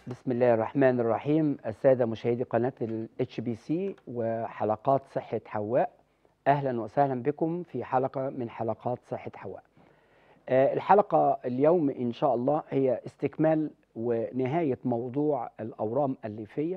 بسم الله الرحمن الرحيم السادة مشاهدي قناة الاتش بي سي وحلقات صحة حواء أهلا وسهلا بكم في حلقة من حلقات صحة حواء آه، الحلقة اليوم إن شاء الله هي استكمال ونهاية موضوع الأورام الليفية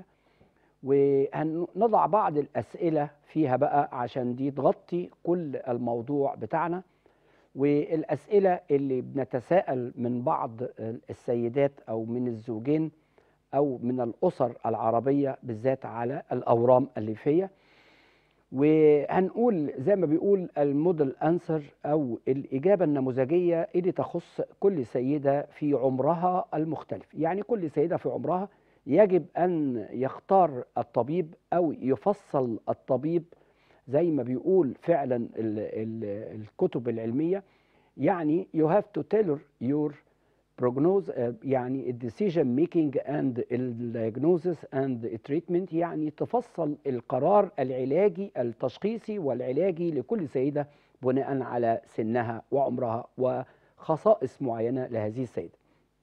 وهنضع بعض الأسئلة فيها بقى عشان دي تغطي كل الموضوع بتاعنا والأسئلة اللي بنتساءل من بعض السيدات أو من الزوجين أو من الأسر العربية بالذات على الأورام الليفية وهنقول زي ما بيقول الموديل أنسر أو الإجابة النموذجية اللي تخص كل سيدة في عمرها المختلف يعني كل سيدة في عمرها يجب أن يختار الطبيب أو يفصل الطبيب زي ما بيقول فعلا ال ال الكتب العلمية يعني you have to tailor your prognosis uh, يعني decision making and diagnosis and treatment يعني تفصل القرار العلاجي التشخيصي والعلاجي لكل سيدة بناء على سنها وعمرها وخصائص معينة لهذه السيدة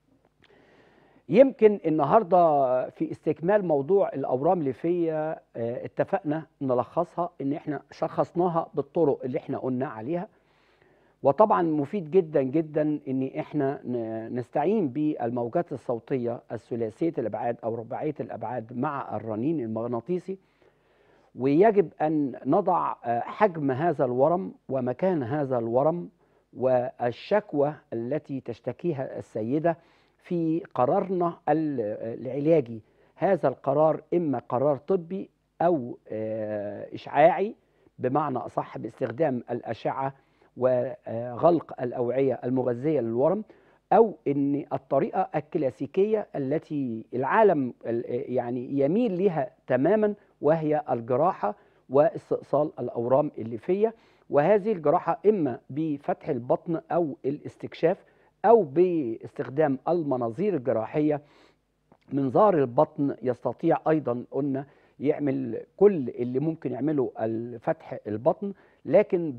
يمكن النهارده في استكمال موضوع الاورام الليفيه اتفقنا نلخصها ان احنا شخصناها بالطرق اللي احنا قلنا عليها وطبعا مفيد جدا جدا ان احنا نستعين بالموجات الصوتيه الثلاثيه الابعاد او رباعيه الابعاد مع الرنين المغناطيسي ويجب ان نضع حجم هذا الورم ومكان هذا الورم والشكوى التي تشتكيها السيده في قرارنا العلاجي هذا القرار اما قرار طبي او اشعاعي بمعنى اصح باستخدام الاشعه وغلق الاوعيه المغذيه للورم او ان الطريقه الكلاسيكيه التي العالم يعني يميل لها تماما وهي الجراحه واستئصال الاورام الليفيه وهذه الجراحه اما بفتح البطن او الاستكشاف او باستخدام المناظير الجراحيه منظار البطن يستطيع ايضا قلنا يعمل كل اللي ممكن يعمله فتح البطن لكن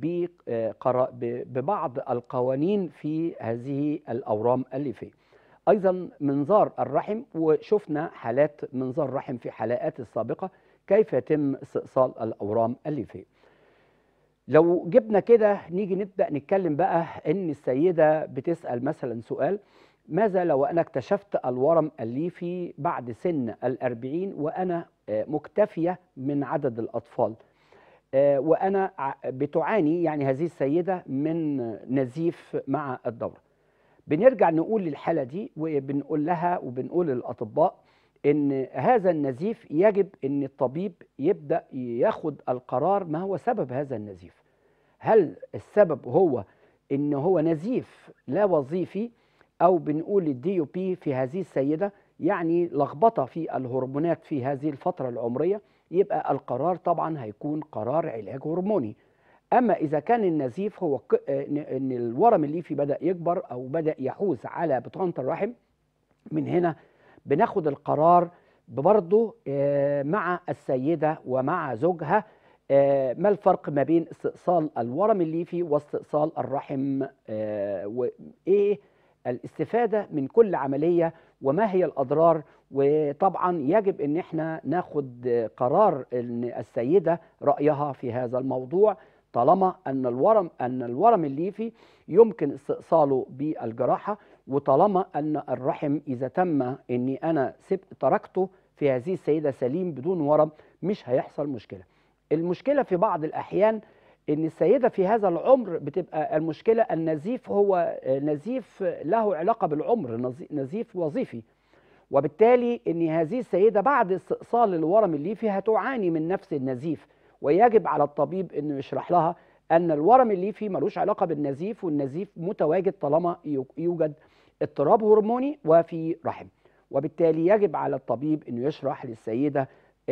ببعض القوانين في هذه الاورام الليفيه ايضا منظار الرحم وشفنا حالات منظار الرحم في حلقات السابقه كيف يتم استئصال الاورام الليفيه لو جبنا كده نيجي نبدا نتكلم بقى ان السيده بتسال مثلا سؤال ماذا لو انا اكتشفت الورم الليفي بعد سن الأربعين وانا مكتفيه من عدد الاطفال وانا بتعاني يعني هذه السيده من نزيف مع الدوره بنرجع نقول للحاله دي وبنقول لها وبنقول للاطباء ان هذا النزيف يجب ان الطبيب يبدا ياخد القرار ما هو سبب هذا النزيف هل السبب هو ان هو نزيف لا وظيفي او بنقول الدي او بي في هذه السيده يعني لخبطه في الهرمونات في هذه الفتره العمريه يبقى القرار طبعا هيكون قرار علاج هرموني اما اذا كان النزيف هو ان الورم الليفي بدا يكبر او بدا يحوز على بطانه الرحم من هنا بناخد القرار برضه مع السيدة ومع زوجها ما الفرق ما بين استئصال الورم الليفي واستئصال الرحم وإيه الاستفادة من كل عملية وما هي الأضرار وطبعا يجب ان احنا ناخد قرار ان السيدة رأيها في هذا الموضوع طالما ان الورم ان الورم الليفي يمكن استئصاله بالجراحه وطالما ان الرحم اذا تم اني انا سبت تركته في هذه السيده سليم بدون ورم مش هيحصل مشكله. المشكله في بعض الاحيان ان السيده في هذا العمر بتبقى المشكله النزيف هو نزيف له علاقه بالعمر نزيف وظيفي وبالتالي ان هذه السيده بعد استئصال الورم الليفي هتعاني من نفس النزيف ويجب على الطبيب انه يشرح لها ان الورم الليفي ملوش علاقه بالنزيف والنزيف متواجد طالما يوجد اضطراب هرموني وفي رحم وبالتالي يجب على الطبيب انه يشرح للسيده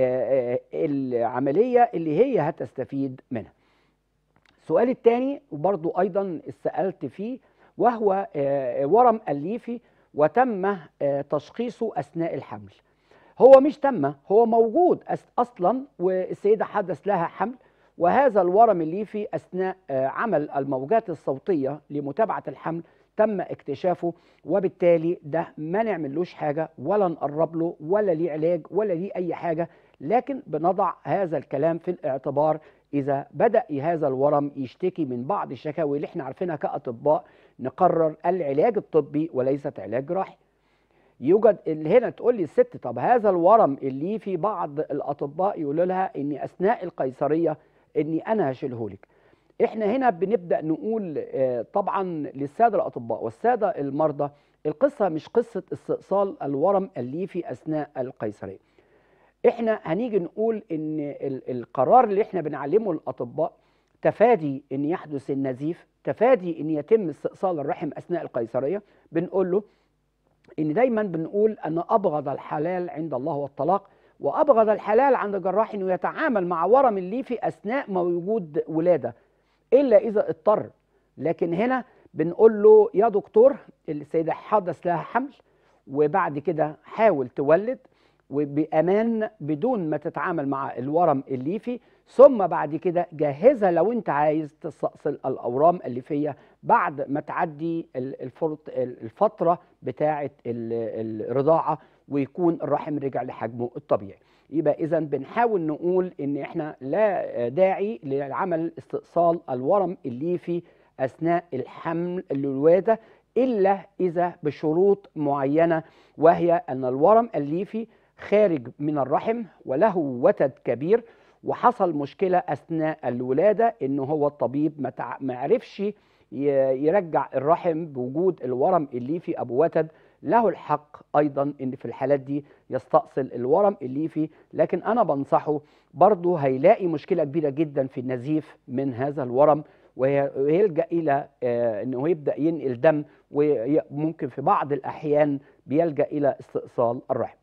العمليه اللي هي هتستفيد منها السؤال الثاني وبرضو ايضا سالت فيه وهو ورم الليفي وتم تشخيصه اثناء الحمل هو مش تم هو موجود اصلا والسيده حدث لها حمل وهذا الورم الليفي اثناء عمل الموجات الصوتيه لمتابعه الحمل تم اكتشافه وبالتالي ده ما نعملوش حاجه ولا نقرب له ولا ليه علاج ولا ليه اي حاجه لكن بنضع هذا الكلام في الاعتبار اذا بدا هذا الورم يشتكي من بعض الشكاوي اللي احنا عارفينها كاطباء نقرر العلاج الطبي وليست علاج جراحي يوجد اللي هنا تقول لي الست طب هذا الورم اللي في بعض الاطباء يقولوا لها ان اثناء القيصريه اني انا هشيله لك احنا هنا بنبدا نقول آه، طبعا للساده الاطباء والساده المرضى القصه مش قصه استئصال الورم الليفي اثناء القيصريه احنا هنيجي نقول ان ال- القرار اللي احنا بنعلمه الاطباء تفادي ان يحدث النزيف تفادي ان يتم استئصال الرحم اثناء القيصريه بنقول له ان دايما بنقول ان ابغض الحلال عند الله هو الطلاق وابغض الحلال عند الجراح انه يتعامل مع ورم الليفي اثناء ما وجود ولاده الا اذا اضطر لكن هنا بنقول له يا دكتور السيده حدث لها حمل وبعد كده حاول تولد وبامان بدون ما تتعامل مع الورم الليفي ثم بعد كده جهزها لو انت عايز تستأصل الاورام الليفيه بعد ما تعدي ال- الفرط- الفتره بتاعه ال- الرضاعه ويكون الرحم رجع لحجمه الطبيعي يبقى اذا بنحاول نقول ان احنا لا داعي لعمل استئصال الورم الليفي اثناء الحمل الولاده الا اذا بشروط معينه وهي ان الورم الليفي خارج من الرحم وله وتد كبير وحصل مشكله اثناء الولاده ان هو الطبيب ما تع- ما عرفش ي- يرجع الرحم بوجود الورم الليفي ابو وتد له الحق ايضا ان في الحالات دي يستأصل الورم الليفي لكن انا بنصحه برضه هيلاقي مشكله كبيره جدا في النزيف من هذا الورم وهي- ويلجا الى آه، انه يبدا ينقل دم وممكن في بعض الاحيان بيلجا الى استئصال الرحم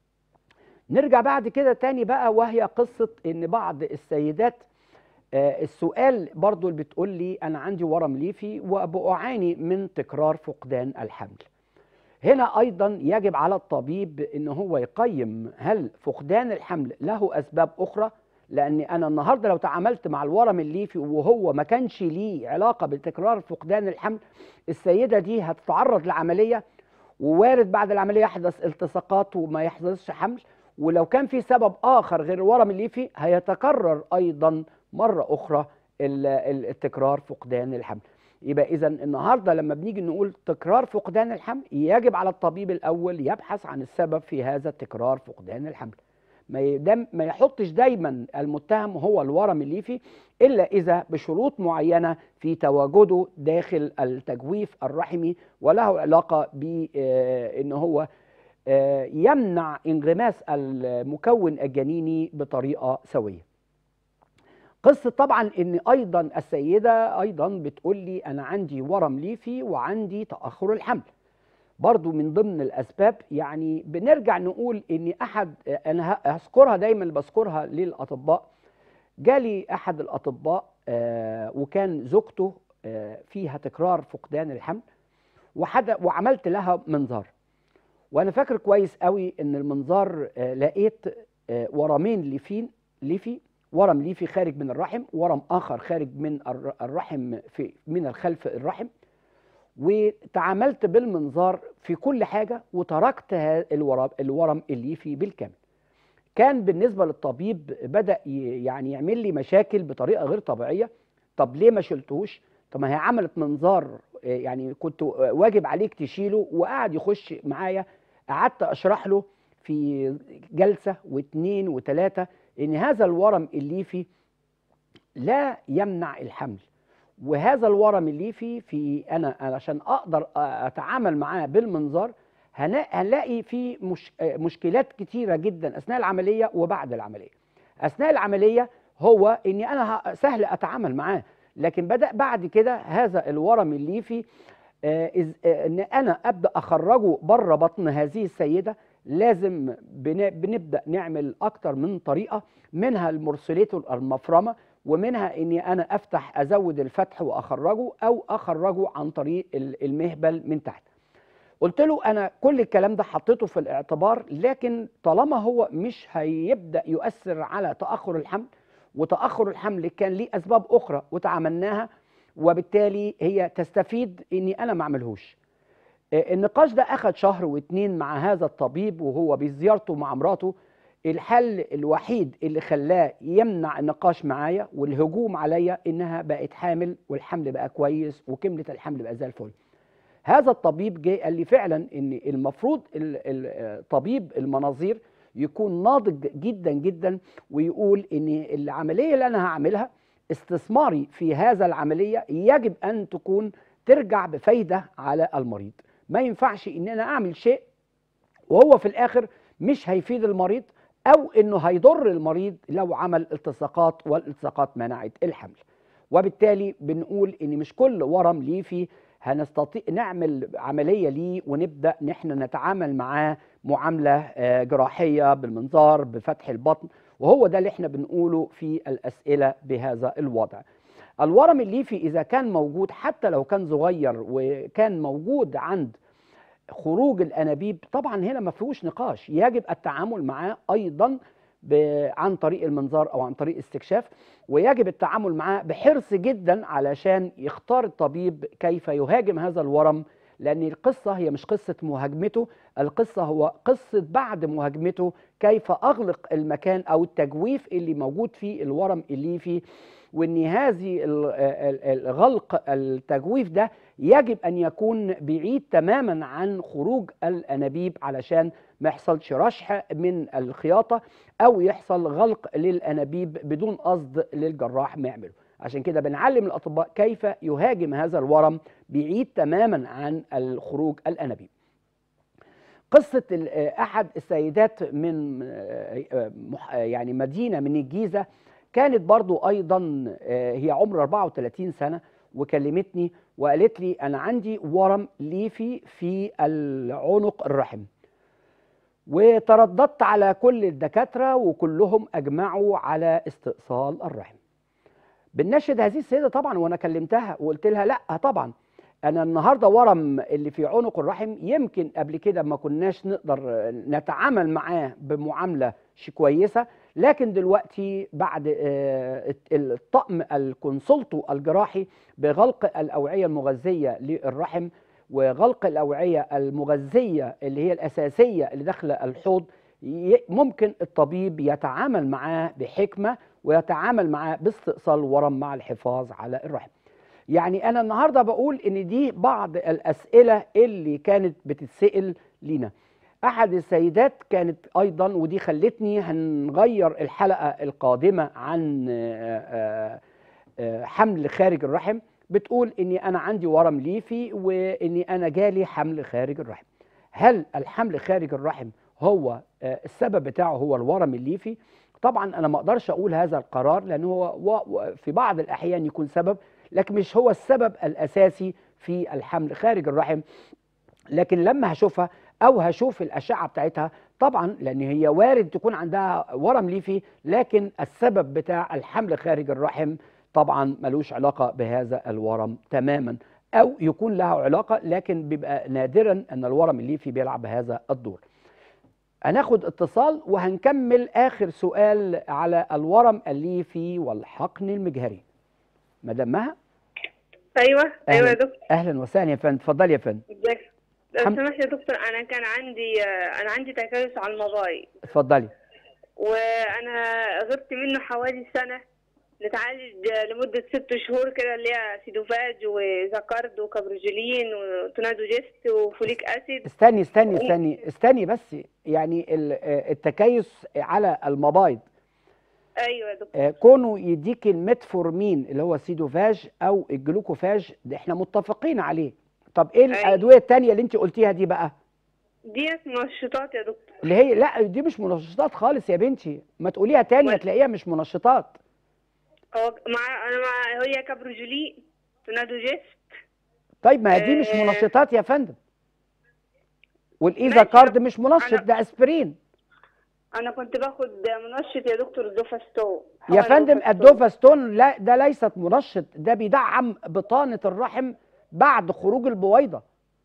نرجع بعد كده تاني بقى وهي قصة ان بعض السيدات آه، السؤال برضو اللي بتقول لي انا عندي ورم ليفي وبأعاني من تكرار فقدان الحمل هنا ايضا يجب على الطبيب ان هو يقيم هل فقدان الحمل له اسباب اخرى لان انا النهارده لو تعاملت مع الورم الليفي وهو ما كانش ليه علاقه بتكرار فقدان الحمل السيده دي هتتعرض لعمليه ووارد بعد العمليه يحدث التصاقات وما يحدثش حمل ولو كان في سبب اخر غير الورم الليفي هيتكرر ايضا مره اخرى ال- ال- التكرار فقدان الحمل يبقى اذا النهارده لما بنيجي نقول تكرار فقدان الحمل يجب على الطبيب الاول يبحث عن السبب في هذا التكرار فقدان الحمل ما يدم ما يحطش دايما المتهم هو الورم الليفي الا اذا بشروط معينه في تواجده داخل التجويف الرحمي وله علاقه بان هو آه، يمنع انغماس المكون الجنيني بطريقه سويه. قصه طبعا ان ايضا السيده ايضا بتقول لي انا عندي ورم ليفي وعندي تاخر الحمل. برضو من ضمن الاسباب يعني بنرجع نقول ان احد انا ه- هذكرها دايما اللي بذكرها للاطباء جالي احد الاطباء آه، وكان زوجته آه، فيها تكرار فقدان الحمل وحد وعملت لها منظار وانا فاكر كويس قوي ان المنظار آه، لقيت آه، ورمين ليفين ليفي ورم ليفي خارج من الرحم ورم اخر خارج من الر- الرحم في من الخلف الرحم وتعاملت بالمنظار في كل حاجه وتركت ها- الورم الورم الليفي بالكامل كان بالنسبه للطبيب بدا ي- يعني يعمل لي مشاكل بطريقه غير طبيعيه طب ليه ما شلتهوش طب ما هي عملت منظار آه، يعني كنت واجب عليك تشيله وقعد يخش معايا قعدت اشرح له في جلسه واثنين وثلاثه ان هذا الورم الليفي لا يمنع الحمل وهذا الورم الليفي في انا أنا عشان اقدر اتعامل معاه بالمنظار هنا- هنلاقي في مش آه، مشكلات كتيره جدا اثناء العمليه وبعد العمليه اثناء العمليه هو اني انا ه- سهل اتعامل معاه لكن بدا بعد كده هذا الورم الليفي آه، إز- آه، ان انا ابدا اخرجه بره بطن هذه السيده لازم بن- بنبدا نعمل اكتر من طريقه منها المرسليتور المفرمه ومنها اني انا افتح ازود الفتح واخرجه او اخرجه عن طريق ال- المهبل من تحت قلت له انا كل الكلام ده حطيته في الاعتبار لكن طالما هو مش هيبدا يؤثر على تاخر الحمل وتاخر الحمل كان ليه اسباب اخرى وتعاملناها وبالتالي هي تستفيد اني انا ما اعملهوش آه، النقاش ده اخذ شهر واتنين مع هذا الطبيب وهو بزيارته مع مراته الحل الوحيد اللي خلاه يمنع النقاش معايا والهجوم عليا انها بقت حامل والحمل بقى كويس وكملة الحمل بقى زي الفل هذا الطبيب جه قال لي فعلا ان المفروض ال- ال- طبيب المناظير يكون ناضج جدا جدا ويقول ان العمليه اللي انا هعملها استثماري في هذا العمليه يجب ان تكون ترجع بفايده على المريض ما ينفعش ان انا اعمل شيء وهو في الاخر مش هيفيد المريض او انه هيضر المريض لو عمل التصاقات والالتصاقات منعت الحمل وبالتالي بنقول ان مش كل ورم ليفي هنستطيع نعمل عمليه ليه ونبدا ان احنا نتعامل معاه معامله آه، جراحيه بالمنظار بفتح البطن وهو ده اللي احنا بنقوله في الاسئله بهذا الوضع. الورم الليفي اذا كان موجود حتى لو كان صغير وكان موجود عند خروج الانابيب طبعا هنا ما فيهوش نقاش يجب التعامل معاه ايضا ب- عن طريق المنظار او عن طريق استكشاف ويجب التعامل معاه بحرص جدا علشان يختار الطبيب كيف يهاجم هذا الورم لان القصه هي مش قصه مهاجمته القصه هو قصه بعد مهاجمته كيف اغلق المكان او التجويف اللي موجود فيه الورم الليفي وان هذه ال- ال- الغلق التجويف ده يجب ان يكون بعيد تماما عن خروج الانابيب علشان ما يحصلش رشح من الخياطه او يحصل غلق للانابيب بدون قصد للجراح ما يعمله عشان كده بنعلم الاطباء كيف يهاجم هذا الورم بعيد تماما عن الخروج الانابيب قصة ال- آه، أحد السيدات من آه، آه، مح- آه، يعني مدينة من الجيزة كانت برضو أيضا آه، هي عمر 34 سنة وكلمتني وقالت لي أنا عندي ورم ليفي في العنق الرحم وترددت على كل الدكاترة وكلهم أجمعوا على استئصال الرحم بنشد هذه السيدة طبعا وأنا كلمتها وقلت لها لا طبعا انا النهارده ورم اللي في عنق الرحم يمكن قبل كده ما كناش نقدر نتعامل معاه بمعامله ش- كويسه لكن دلوقتي بعد آه، الطقم الكونسلتو الجراحي بغلق الاوعيه المغذيه للرحم وغلق الاوعيه المغذيه اللي هي الاساسيه اللي داخله الحوض ي- ممكن الطبيب يتعامل معاه بحكمه ويتعامل معاه باستئصال الورم مع الحفاظ على الرحم يعني انا النهارده بقول ان دي بعض الاسئله اللي كانت بتتسال لينا احد السيدات كانت ايضا ودي خلتني هنغير الحلقه القادمه عن آه، آه، آه، حمل خارج الرحم بتقول اني انا عندي ورم ليفي واني انا جالي حمل خارج الرحم هل الحمل خارج الرحم هو آه، السبب بتاعه هو الورم الليفي طبعا انا ما اقدرش اقول هذا القرار لان هو و- و- في بعض الاحيان يكون سبب لكن مش هو السبب الاساسي في الحمل خارج الرحم لكن لما هشوفها او هشوف الاشعه بتاعتها طبعا لان هي وارد تكون عندها ورم ليفي لكن السبب بتاع الحمل خارج الرحم طبعا ملوش علاقه بهذا الورم تماما او يكون له علاقه لكن بيبقى نادرا ان الورم الليفي بيلعب هذا الدور هناخد اتصال وهنكمل اخر سؤال على الورم الليفي والحقن المجهري مدام مها ايوه ايوه يا دكتور اهلا وسهلا يا فندم اتفضلي يا فندم ازيك لو الحمد- سمحت يا دكتور انا كان عندي آه، انا عندي تكيس على الموبايل اتفضلي وانا غبت منه حوالي سنه نتعالج لمدة ست شهور كده اللي هي سيدوفاج وزاكارد وكابروجولين وتونادوجيست وفوليك اسيد استني استني استني استني بس يعني ال- آه، التكيس على المبايض ايوه يا دكتور آه، كونه يديك الميتفورمين اللي هو السيدوفاج او الجلوكوفاج ده احنا متفقين عليه طب ايه أيوة. الادويه التانية اللي انت قلتيها دي بقى ديت منشطات يا دكتور اللي هي لا دي مش منشطات خالص يا بنتي ما تقوليها تاني أمال؟ هتلاقيها مش منشطات هو مع انا مع هي كابروجولين تونادوجيست طيب ما هي دي مش آه. منشطات يا فندم والايزا ماشي. كارد مش منشط أنا- ده اسبرين انا كنت باخد منشط يا دكتور دوفاستو يا حقن فندم دوفاستو. الدوفاستون لا ده ليست منشط ده بيدعم بطانة الرحم بعد خروج البويضة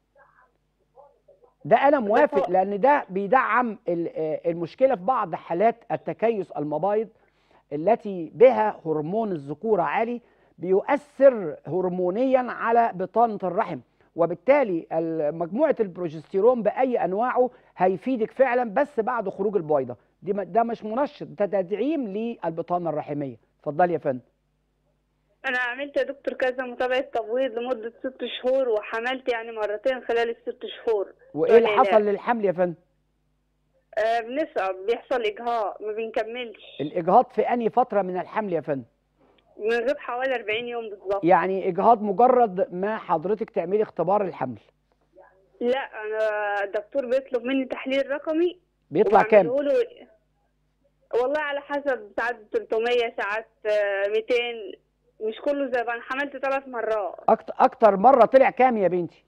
ده أنا موافق هو- لأن ده بيدعم ال- آه، المشكلة في بعض حالات التكيس المبايض التي بها هرمون الذكورة عالي بيؤثر هرمونيا على بطانه الرحم وبالتالي ال- مجموعه البروجستيرون باي انواعه هيفيدك فعلا بس بعد خروج البويضه دي م- ده مش منشط ده تدعيم للبطانه الرحميه اتفضلي يا فندم انا عملت يا دكتور كذا متابعه تبويض لمده ست شهور وحملت يعني مرتين خلال الست شهور وايه اللي والعلاج. حصل للحمل يا فندم آه بنصعب بيحصل اجهاض ما بنكملش الاجهاض في انهي فتره من الحمل يا فندم بنغيب حوالي 40 يوم بالظبط يعني اجهاض مجرد ما حضرتك تعملي اختبار الحمل لا انا الدكتور بيطلب مني تحليل رقمي بيطلع كام وبعمله له والله على حسب ساعات 300 ساعات آه، 200 مش كله زي بعض. انا حملت ثلاث مرات اكتر اكتر مره طلع كام يا بنتي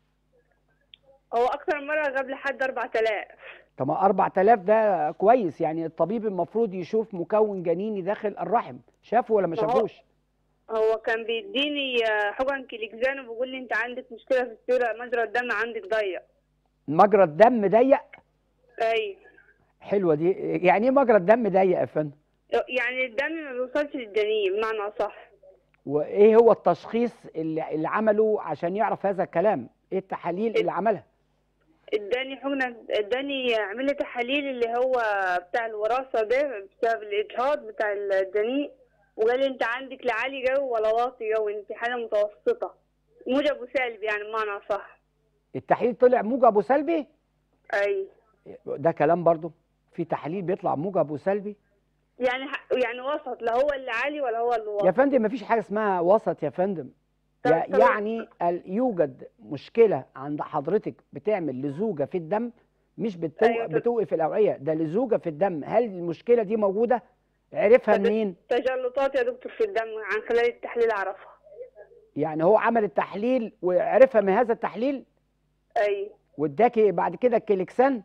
هو اكتر مره غاب لحد 4000 طب ما 4000 ده كويس يعني الطبيب المفروض يشوف مكون جنيني داخل الرحم شافه ولا ما ما هو- شافوش هو كان بيديني آه، حقن كليكزان وبيقول لي انت عندك مشكله في السيوله مجرى الدم عندك ضيق مجرى الدم ضيق اي حلوه دي يعني ايه مجرى الدم ضيق يا فندم يعني الدم ما بيوصلش للجنين بمعنى صح وايه هو التشخيص اللي, اللي عمله عشان يعرف هذا الكلام ايه التحاليل اللي عملها اداني حقنه اداني عمل لي تحاليل اللي هو بتاع الوراثه ده بسبب الاجهاض بتاع الجنين وقال لي انت عندك لا عالي جو ولا واطي جو انت حاله متوسطه موجب وسالب يعني بمعنى صح التحليل طلع موجب وسلبي اي ده كلام برضو في تحليل بيطلع موجب وسلبي يعني ح- يعني وسط لا هو اللي عالي ولا هو اللي يا واطي فندم مفيش حاجه اسمها وسط يا فندم طب- يع- طب- يعني ال- يوجد مشكله عند حضرتك بتعمل لزوجه في الدم مش بتو... أيوة، طب- بتوقف الاوعيه ده لزوجه في الدم هل المشكله دي موجوده عرفها طب- منين تجلطات يا دكتور في الدم عن خلال التحليل اعرفها يعني هو عمل التحليل وعرفها من هذا التحليل اي واداكي بعد كده الكليكسان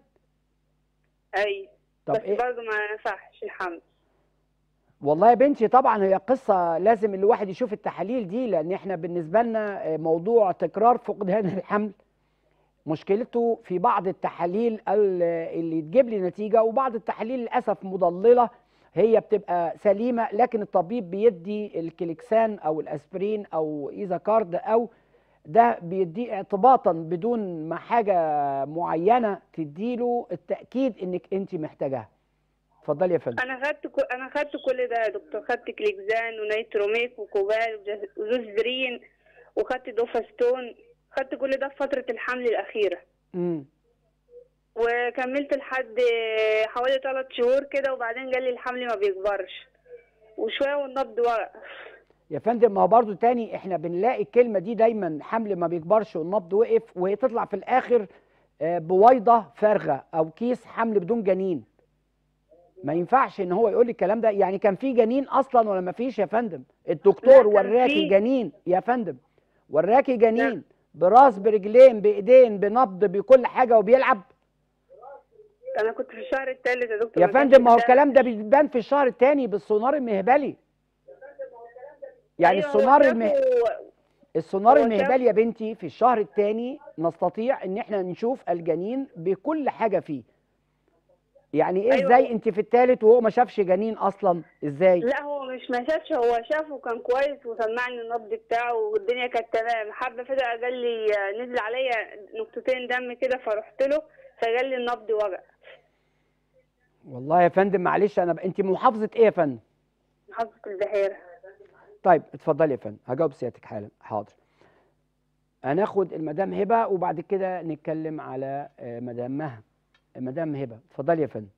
اي طب بس ايه برضه ما ينفعش الحمل والله يا بنتي طبعا هي قصة لازم الواحد يشوف التحاليل دي لأن احنا بالنسبة لنا آه، موضوع تكرار فقدان الحمل مشكلته في بعض التحاليل ال- اللي تجيب لي نتيجة وبعض التحاليل للأسف مضللة هي بتبقى سليمة لكن الطبيب بيدي الكليكسان أو الأسبرين أو إيزاكارد أو ده بيديه اعتباطا بدون ما حاجة معينة تديله التأكيد إنك أنت محتاجاها اتفضلي يا فندم انا خدت كل... انا خدت كل ده يا دكتور خدت كليكزان ونيتروميك وكوبال وجز- وزوزدرين وخدت دوفاستون خدت كل ده في فترة الحمل الأخيرة امم وكملت لحد حوالي ثلاث شهور كده وبعدين جالي الحمل ما بيكبرش وشوية والنبض وقف يا فندم ما هو برضه تاني احنا بنلاقي الكلمه دي دايما حمل ما بيكبرش والنبض وقف وهي تطلع في الاخر آه، بويضه فارغه او كيس حمل بدون جنين ما ينفعش ان هو يقول لي الكلام ده يعني كان في جنين اصلا ولا ما فيش يا فندم الدكتور لا، كان وراكي في. جنين يا فندم وراكي جنين براس برجلين بايدين بنبض بكل حاجه وبيلعب أنا كنت في الشهر الثالث يا دكتور يا ما كانش فندم ما هو ده- الكلام ده بيبان في الشهر الثاني بالسونار المهبلي يعني أيوة، هو السونار شافه- المه... السونار هو المهبلي يا بنتي في الشهر الثاني نستطيع ان احنا نشوف الجنين بكل حاجه فيه يعني ايه أيوة. ازاي انت في الثالث وهو ما شافش جنين اصلا ازاي لا هو مش ما شافش هو شافه كان كويس وسمعني النبض بتاعه والدنيا كانت تمام حبه فجاه قال لي نزل عليا نقطتين دم كده فرحت له فقال لي النبض وجع والله يا فندم معلش انا ب... انت محافظه ايه يا فندم محافظه البحيره طيب اتفضلي يا فندم هجاوب سيادتك حالا حاضر هناخد المدام هبه وبعد كده نتكلم على آه، مدام مها مدام هبه اتفضلي يا فندم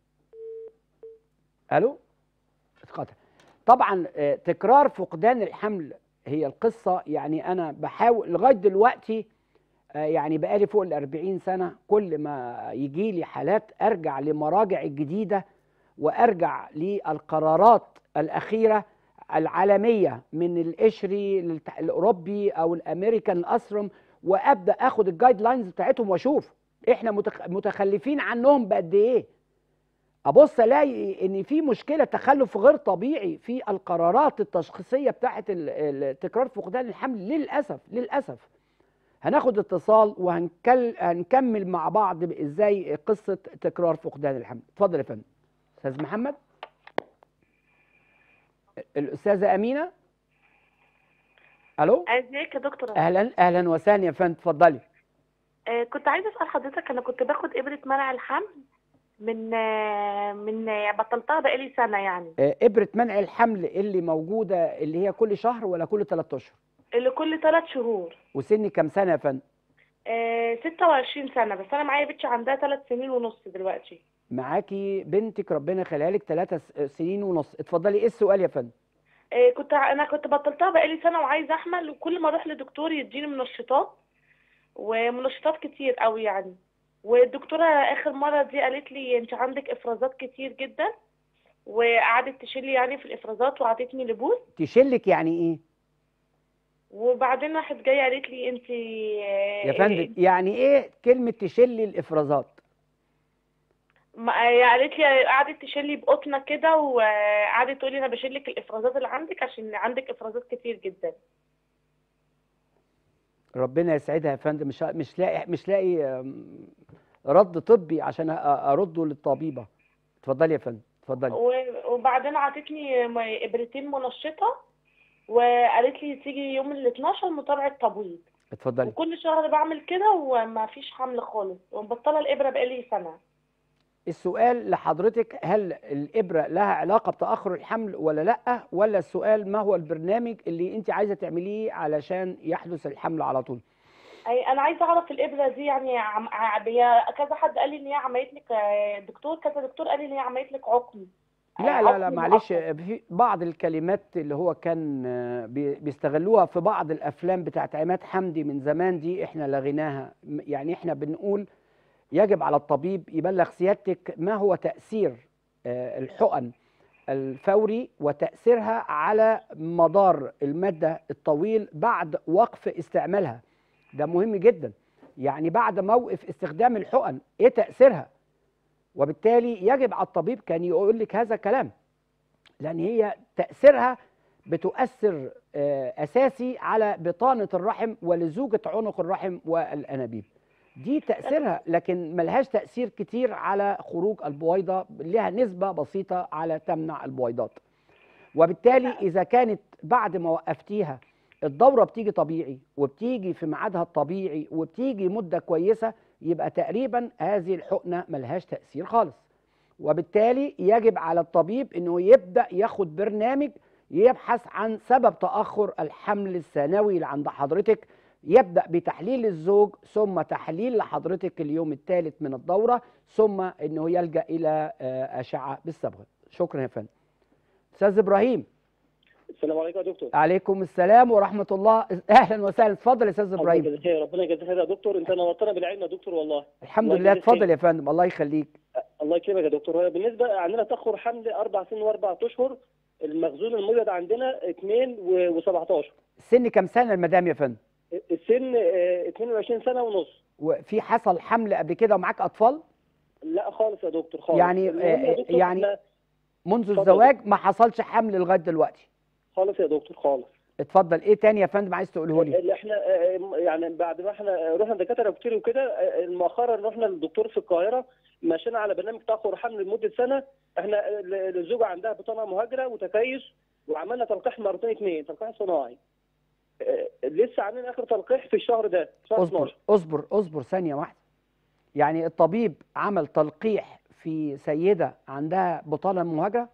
الو اتقطع طبعا آه، تكرار فقدان الحمل هي القصه يعني انا بحاول لغايه دلوقتي آه، يعني بقالي فوق ال 40 سنه كل ما يجي لي حالات ارجع لمراجع الجديده وارجع للقرارات الاخيره العالميه من القشري للت- الاوروبي او الامريكان الاسرم وابدا اخد الجايد لاينز بتاعتهم واشوف احنا متخ- متخلفين عنهم بقد ايه ابص الاقي ان في مشكله تخلف غير طبيعي في القرارات التشخيصيه بتاعه ال- ال- تكرار فقدان الحمل للاسف للاسف هناخد اتصال وهنكمل مع بعض ازاي قصه تكرار فقدان الحمل اتفضل يا فندم استاذ محمد الاستاذه امينه الو ازيك يا دكتور اهلا اهلا وسهلا يا فندم اتفضلي آه كنت عايزه اسال حضرتك انا كنت باخد ابره منع الحمل من آه من آه بطلتها بقالي سنه يعني آه، ابره منع الحمل اللي موجوده اللي هي كل شهر ولا كل 3 اشهر اللي كل ثلاث شهور وسني كام سنه يا فندم آه 26 سنه بس انا معايا بنتي عندها ثلاث سنين ونص دلوقتي معاكي بنتك ربنا يخليها لك 3 سنين ونص اتفضلي ايه السؤال يا فندم آه كنت ع- انا كنت بطلتها بقالي سنه وعايزه احمل وكل ما اروح لدكتور يديني منشطات ومنشطات كتير قوي يعني والدكتوره اخر مره دي قالت لي انت عندك افرازات كتير جدا وقعدت تشيل يعني في الافرازات وعطتني لبوس تشلك يعني ايه وبعدين راحت جايه قالت لي انت يا فندم يعني ايه كلمه تشلي الافرازات قالت لي قعدت تشيل لي بقطنه كده وقعدت تقول لي انا بشيل لك الافرازات اللي عندك عشان عندك افرازات كتير جدا ربنا يسعدها يا فندم مش مش لاقي مش لاقي آم، رد طبي عشان أ- ارده للطبيبه اتفضلي يا فندم اتفضلي و- وبعدين عطتني م- ابرتين منشطه وقالت لي تيجي يوم ال 12 متابعه تبويض اتفضلي وكل شهر بعمل كده وما فيش حمل خالص ومبطله الابره بقالي سنه السؤال لحضرتك هل الإبرة لها علاقة بتأخر الحمل ولا لأ ولا السؤال ما هو البرنامج اللي أنت عايزة تعمليه علشان يحدث الحمل على طول أي انا عايزه اعرف الابره دي يعني عم... ع- هي كذا حد قال لي ان هي عملت لك آه، دكتور كذا دكتور قال لي ان هي عملت لك عقم لا آه، لا لا عقم معلش مؤقت. في بعض الكلمات اللي هو كان آه، بي- بيستغلوها في بعض الأفلام بتاعت عماد حمدي من زمان دي احنا لغيناها م- يعني احنا بنقول يجب على الطبيب يبلغ سيادتك ما هو تأثير آه، الحقن الفوري وتأثيرها على مدار المدة الطويل بعد وقف استعمالها ده مهم جدا يعني بعد موقف استخدام الحقن ايه تأثيرها وبالتالي يجب على الطبيب كان يقول لك هذا الكلام لأن هي تأثيرها بتؤثر آه، أساسي على بطانة الرحم ولزوجة عنق الرحم والأنابيب دي تأثيرها لكن ملهاش تأثير كتير على خروج البويضة لها نسبة بسيطة على تمنع البويضات وبالتالي إذا كانت بعد ما وقفتيها الدورة بتيجي طبيعي وبتيجي في ميعادها الطبيعي وبتيجي مدة كويسة يبقى تقريبا هذه الحقنة ملهاش تأثير خالص وبالتالي يجب على الطبيب انه يبدا ياخد برنامج يبحث عن سبب تاخر الحمل الثانوي اللي عند حضرتك يبدا بتحليل الزوج ثم تحليل لحضرتك اليوم الثالث من الدوره ثم انه يلجا الى آه، اشعه بالصبغه شكرا يا فندم استاذ ابراهيم السلام عليكم يا دكتور عليكم السلام ورحمه الله اهلا وسهلا اتفضل يا استاذ الله ابراهيم يجزاك خير ربنا يجزاك خير يا دكتور انت نورتنا بالعلم يا دكتور والله الحمد الله لله يجزيك خير. اتفضل يا فندم الله يخليك الله يكرمك يا دكتور هو بالنسبه عندنا تاخر حمل اربع سنين واربع اشهر المخزون المبيض عندنا 2 و17 سن كام سنه المدام يا فندم السن آه، 22 سنه ونص وفي حصل حمل قبل كده ومعاك اطفال لا خالص يا دكتور خالص يعني- المهم يا آه، دكتور يعني- إحنا- منذ اتفضل. الزواج ما حصلش حمل لغايه دلوقتي خالص يا دكتور خالص اتفضل ايه تاني يا فندم عايز تقوله لي اللي احنا آه، يعني بعد ما احنا رحنا دكاتره كتير وكده آه، مؤخرا رحنا للدكتور في القاهره مشينا على برنامج تاخر حمل لمده سنه احنا ال- الزوجه عندها بطانه مهاجره وتكيس وعملنا تلقيح مرتين اثنين تلقيح صناعي آه، لسه عاملين اخر تلقيح في الشهر ده شهر اصبر 12 اصبر اصبر ثانيه واحده يعني الطبيب عمل تلقيح في سيده عندها بطانه مهاجره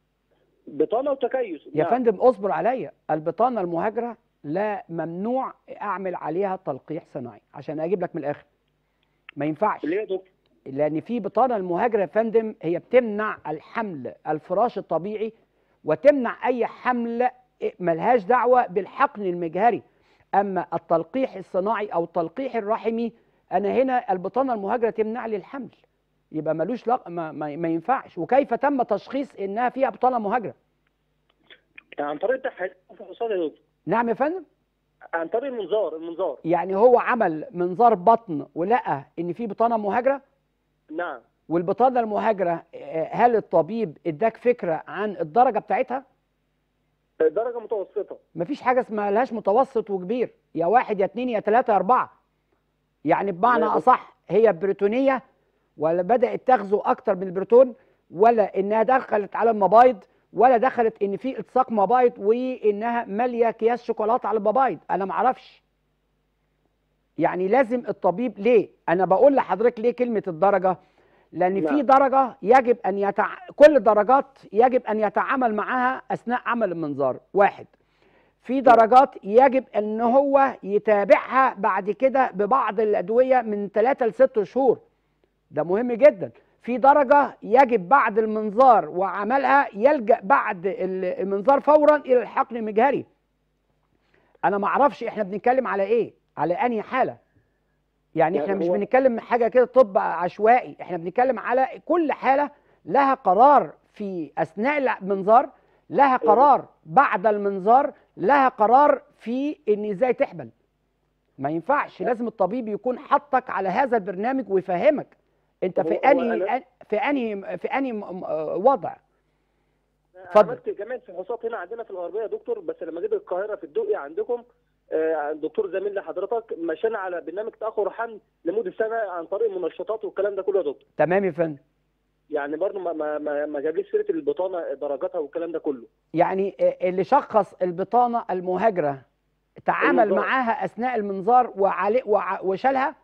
بطانه وتكيس يا نعم. فندم اصبر عليا البطانه المهاجره لا ممنوع اعمل عليها تلقيح صناعي عشان اجيب لك من الاخر ما ينفعش ليه يا دكتور؟ لان في بطانه المهاجره يا فندم هي بتمنع الحمل الفراش الطبيعي وتمنع اي حمل ملهاش دعوه بالحقن المجهري اما التلقيح الصناعي او التلقيح الرحمي انا هنا البطانه المهاجره تمنع لي الحمل يبقى ملوش لق... ما, ما, ما ينفعش وكيف تم تشخيص انها فيها بطانه مهاجره عن طريق التحاليل الفحوصات يا دكتور نعم يا فندم عن طريق المنظار المنظار يعني هو عمل منظار بطن ولقى ان في بطانه مهاجره نعم والبطانه المهاجره آه، هل الطبيب اداك فكره عن الدرجه بتاعتها درجه متوسطه مفيش حاجه اسمها لهاش متوسط وكبير يا واحد يا اتنين يا تلاته يا اربعه يعني بمعنى لا، اصح هي بريتونيه ولا بدات تغزو اكتر من البريتون ولا انها دخلت على المبايض ولا دخلت ان في التصاق مبايض وانها ماليه اكياس شوكولاته على المبايض انا ما اعرفش يعني لازم الطبيب ليه انا بقول لحضرتك ليه كلمه الدرجه لان في نعم. درجه يجب ان يتع... كل الدرجات يجب ان يتعامل معها اثناء عمل المنظار واحد في درجات يجب ان هو يتابعها بعد كده ببعض الادويه من 3 ل 6 شهور ده مهم جدا في درجه يجب بعد المنظار وعملها يلجا بعد ال- المنظار فورا الى الحقن المجهري انا ما اعرفش احنا بنتكلم على ايه على انهي حاله يعني احنا يعني مش هو- بنتكلم حاجه كده طب عشوائي احنا بنتكلم على كل حاله لها قرار في اثناء المنظار لها قرار بعد المنظار لها قرار في ان ازاي تحمل ما ينفعش لازم الطبيب يكون حطك على هذا البرنامج ويفهمك انت في هو- هو انهي أنا- في انهي في انهي م- م- وضع اتفضل. عملت كمان فحوصات هنا عندنا في الغربيه يا دكتور بس لما جيت القاهره في الدقي عندكم آه، الدكتور زميل لحضرتك مشينا على برنامج تاخر حمل لمده سنه عن طريق المنشطات والكلام ده كله يا دكتور تمام يا فندم يعني برضه ما ما ما, ما جابليش سيره البطانه درجاتها والكلام ده كله يعني آه، اللي شخص البطانه المهاجره تعامل المنظار. معاها اثناء المنظار وعلي وع- وشالها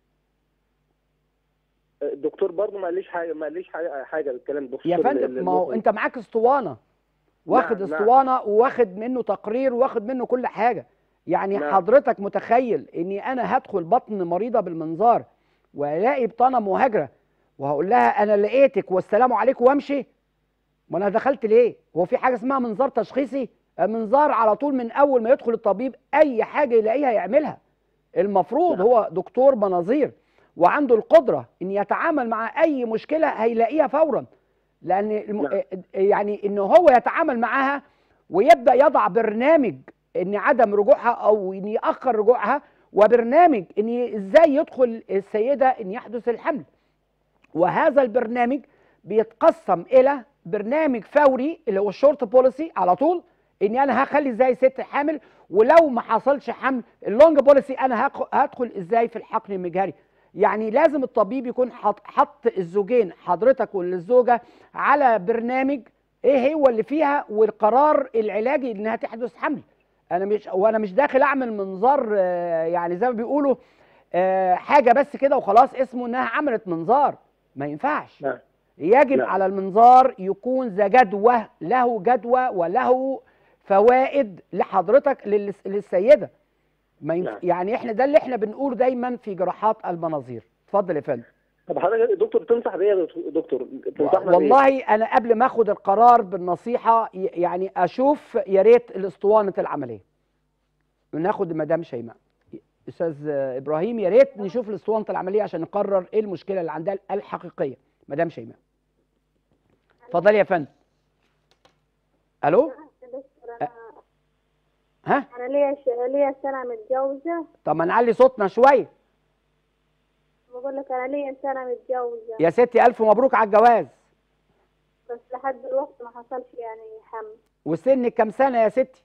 الدكتور برضه ما قاليش حاجه ما قاليش حاجه حاجه بالكلام ده يا فندم ما هو انت معاك اسطوانه واخد نعم، نعم. اسطوانه وواخد منه تقرير واخد منه كل حاجه يعني نعم. حضرتك متخيل اني انا هدخل بطن مريضه بالمنظار والاقي بطانه مهاجره وهقول لها انا لقيتك والسلام عليكم وامشي ما انا دخلت ليه هو في حاجه اسمها منظار تشخيصي المنظار على طول من اول ما يدخل الطبيب اي حاجه يلاقيها يعملها المفروض نعم. هو دكتور مناظير وعنده القدره ان يتعامل مع اي مشكله هيلاقيها فورا لان الم... نعم. يعني ان هو يتعامل معاها ويبدا يضع برنامج ان عدم رجوعها او ان ياخر رجوعها وبرنامج ان ازاي يدخل السيده ان يحدث الحمل وهذا البرنامج بيتقسم الى برنامج فوري اللي هو الشورت بوليسي على طول اني انا هخلي ازاي ست حامل ولو ما حصلش حمل اللونج بوليسي انا هق- هدخل ازاي في الحقن المجهري يعني لازم الطبيب يكون حط, حط الزوجين حضرتك والزوجه على برنامج ايه هو اللي فيها والقرار العلاجي انها تحدث حمل انا مش وانا مش داخل اعمل منظار آه، يعني زي ما بيقولوا آه، حاجه بس كده وخلاص اسمه انها عملت منظار ما ينفعش نعم. يجب نعم. على المنظار يكون ذا جدوى له جدوى وله فوائد لحضرتك للس- للسيده ما ينف... نعم. يعني احنا ده اللي احنا بنقوله دايما في جراحات المناظير اتفضل يا فندم طب حضرتك يا دكتور تنصح بيا يا دكتور تنصحنا بإيه؟ والله انا قبل ما اخد القرار بالنصيحه ي- يعني اشوف يا ريت الاسطوانه العمليه ناخد مدام شيماء استاذ ابراهيم يا ريت نشوف الاسطوانه العمليه عشان نقرر ايه المشكله اللي عندها الحقيقيه مدام شيماء اتفضلي يا فندم الو انا ها انا ليا ش- ليا سنه متجوزه طب ما نعلي صوتنا شويه بقول لك انا ليا سنه متجوزه يا ستي الف مبروك على الجواز بس لحد دلوقتي ما حصلش يعني حمل وسنك كام سنه يا ستي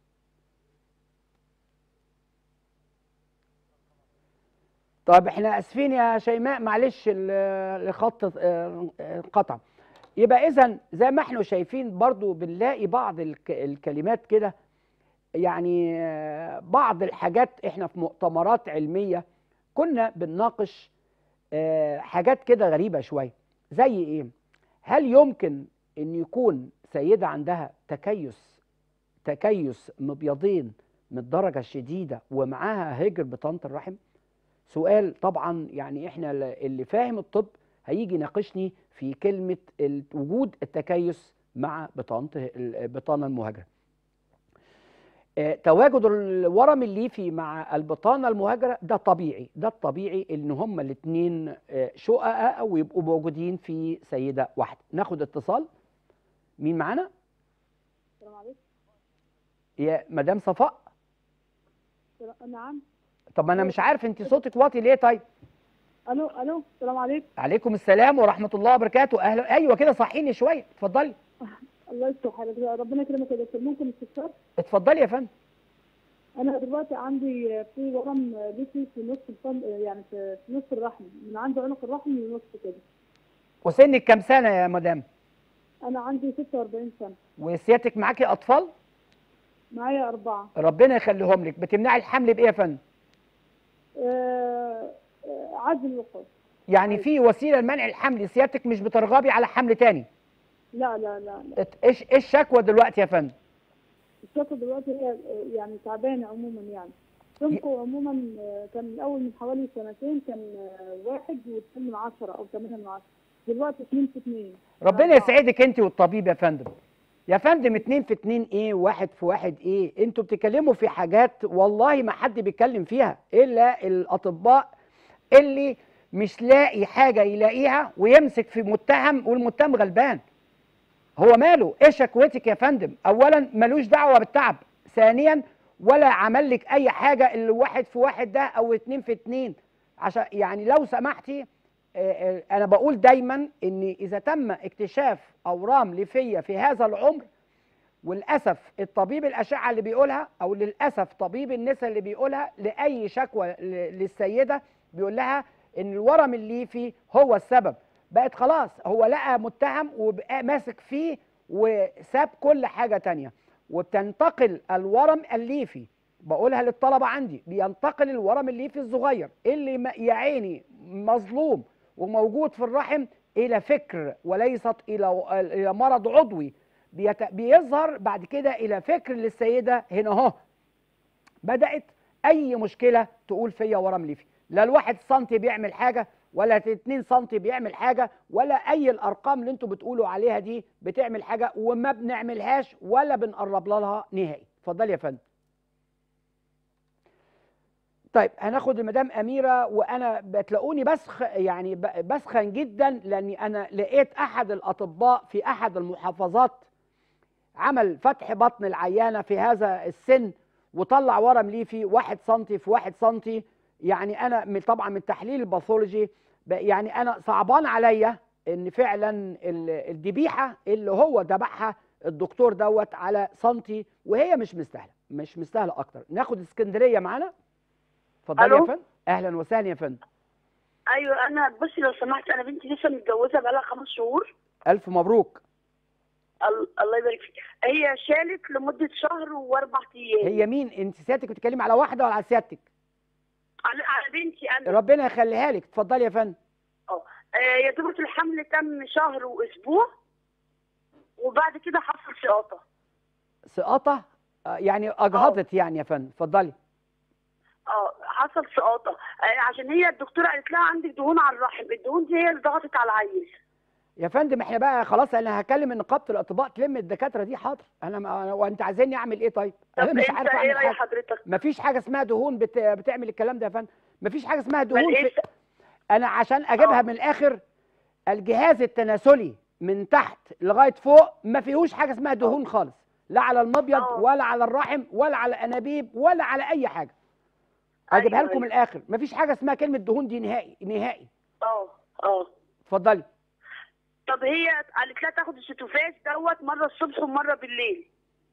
طب احنا اسفين يا شيماء معلش ال- الخط اه، انقطع يبقى اذا زي ما احنا شايفين برضو بنلاقي بعض الك- الكلمات كده يعني اه، بعض الحاجات احنا في مؤتمرات علمية كنا بنناقش اه، حاجات كده غريبة شوية زي ايه هل يمكن ان يكون سيدة عندها تكيس تكيس مبيضين من الدرجة الشديدة ومعاها هجر بطانة الرحم سؤال طبعا يعني احنا ل- اللي فاهم الطب هيجي يناقشني في كلمة ال- وجود التكيس مع بطانة ال- البطانة المهاجرة آه، تواجد الورم الليفي مع البطانة المهاجرة ده طبيعي ده الطبيعي ان هما الاتنين آه، شققاء او يبقوا موجودين في سيدة واحدة ناخد اتصال مين معانا السلام عليكم يا مدام صفاء نعم طب ما انا مش عارف انت صوتك واطي ليه طيب الو الو السلام عليكم عليكم السلام ورحمة الله وبركاته اهلا ايوه كده صحيني شوية اتفضلي الله يستر حالك ربنا يكرمك يا دكتور ممكن استفسار اتفضلي يا فندم انا دلوقتي عندي في ورم ليفي في نص الفم يعني في في نص الرحم من عند عنق الرحم لنص كده وسنك كام سنة يا مدام انا عندي 46 سنه وسيادتك معاكي اطفال معايا اربعه ربنا يخليهم لك بتمنعي الحمل بايه يا فندم آه، آه، عزل الوقود يعني في وسيله لمنع الحمل سيادتك مش بترغبي على حمل تاني لا لا لا لا ات- ايش ايش الشكوى دلوقتي يا فندم الشقه دلوقتي هي آه، يعني تعبانه عموما يعني سمكه عموما آه، كان الاول من حوالي سنتين كان آه، واحد واثنين من عشرة او ثمانية من عشرة دلوقتي اثنين في اثنين ربنا يسعدك انت والطبيب يا فندم يا فندم اتنين في اتنين ايه واحد في واحد ايه انتوا بتتكلموا في حاجات والله ما حد بيتكلم فيها الا الاطباء اللي مش لاقي حاجه يلاقيها ويمسك في متهم والمتهم غلبان هو ماله ايه شكوتك يا فندم اولا ملوش دعوه بالتعب ثانيا ولا عمل لك اي حاجه اللي واحد في واحد ده او اتنين في اتنين عشان يعني لو سمحتي آه، آه، انا بقول دايما ان اذا تم اكتشاف اورام ليفيه في هذا العمر وللاسف الطبيب الاشعه اللي بيقولها او للاسف طبيب النساء اللي بيقولها لاي شكوى ل- للسيده بيقول لها ان الورم الليفي هو السبب بقت خلاص هو لقى متهم وبقى ماسك فيه وساب كل حاجه تانية وبتنتقل الورم الليفي بقولها للطلبه عندي بينتقل الورم الليفي الصغير اللي م- يا عيني مظلوم وموجود في الرحم الى فكر وليست الى الى مرض عضوي بيت... بيظهر بعد كده الى فكر للسيده هنا اهو بدات اي مشكله تقول فيا ورم ليفي لا الواحد سنتي بيعمل حاجه ولا اتنين سنتي بيعمل حاجه ولا اي الارقام اللي انتوا بتقولوا عليها دي بتعمل حاجه وما بنعملهاش ولا بنقرب لها نهائي اتفضلي يا فندم طيب هناخد المدام اميره وانا بتلاقوني بسخ يعني ب- بسخن جدا لاني انا لقيت احد الاطباء في احد المحافظات عمل فتح بطن العيانه في هذا السن وطلع ورم ليفي واحد سنتي في واحد سنتي يعني انا من طبعا من تحليل الباثولوجي ب- يعني انا صعبان عليا ان فعلا ال- الذبيحه اللي هو ذبحها الدكتور دوت على سنتي وهي مش مستاهله مش مستاهله اكتر ناخد اسكندريه معانا اتفضلي يا ألو؟ فندم اهلا وسهلا يا فندم ايوه انا بصي لو سمحت انا بنتي لسه متجوزه بقالها خمس شهور الف مبروك ال- الله يبارك فيك هي شالت لمده شهر واربع ايام هي مين انت سيادتك بتتكلمي على واحده ولا على سيادتك على على بنتي انا ربنا يخليها لك اتفضلي يا فندم اه آه، يا دوبة الحمل تم شهر واسبوع وبعد كده حصل سقاطه سقاطه آه، يعني اجهضت يعني يا فندم اتفضلي اه حصل سقاطه آه، عشان هي الدكتوره قالت لها عندك دهون على الرحم الدهون دي هي اللي ضغطت على العيل يا فندم احنا بقى خلاص انا هكلم نقابه الاطباء تلم الدكاتره دي حاضر انا ما وانت عايزاني اعمل ايه طيب انا طب مش انت عارف ايه اعمل راي حاجه حضرتك مفيش حاجه اسمها دهون بت... بتعمل الكلام ده يا فندم مفيش حاجه اسمها بل دهون ايه في... انا عشان اجيبها آه. من الاخر الجهاز التناسلي من تحت لغايه فوق ما فيهوش حاجه اسمها دهون خالص لا على المبيض آه. ولا على الرحم ولا على انابيب ولا على اي حاجه اجيبها أيوة، لكم من أيوة. الاخر مفيش حاجه اسمها كلمه دهون دي نهائي نهائي اه اه اتفضلي طب هي قالت لها تاخد الستوفاز دوت مره الصبح ومره بالليل